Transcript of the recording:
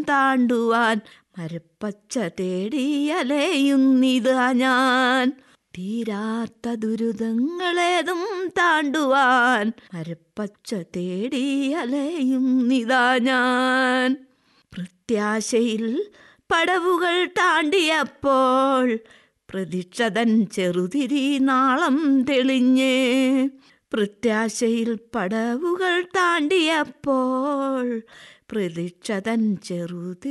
താണ്ടുവാൻ മരപ്പച്ച തേടി അലയുന്നിതാ ഞാൻ തീരാത്ത ദുരിതങ്ങളേതും താണ്ടുവാൻ മരപ്പച്ച തേടി അലയുന്നിതാ ഞാൻ പ്രത്യാശയിൽ പടവുകൾ താണ്ടിയപ്പോൾ പ്രതീക്ഷതൻ ചെറുതിരി നാളം തെളിഞ്ഞ് പ്രത്യാശയിൽ പടവുകൾ താണ്ടിയപ്പോൾ പ്രതീക്ഷതൻ ചെറുതി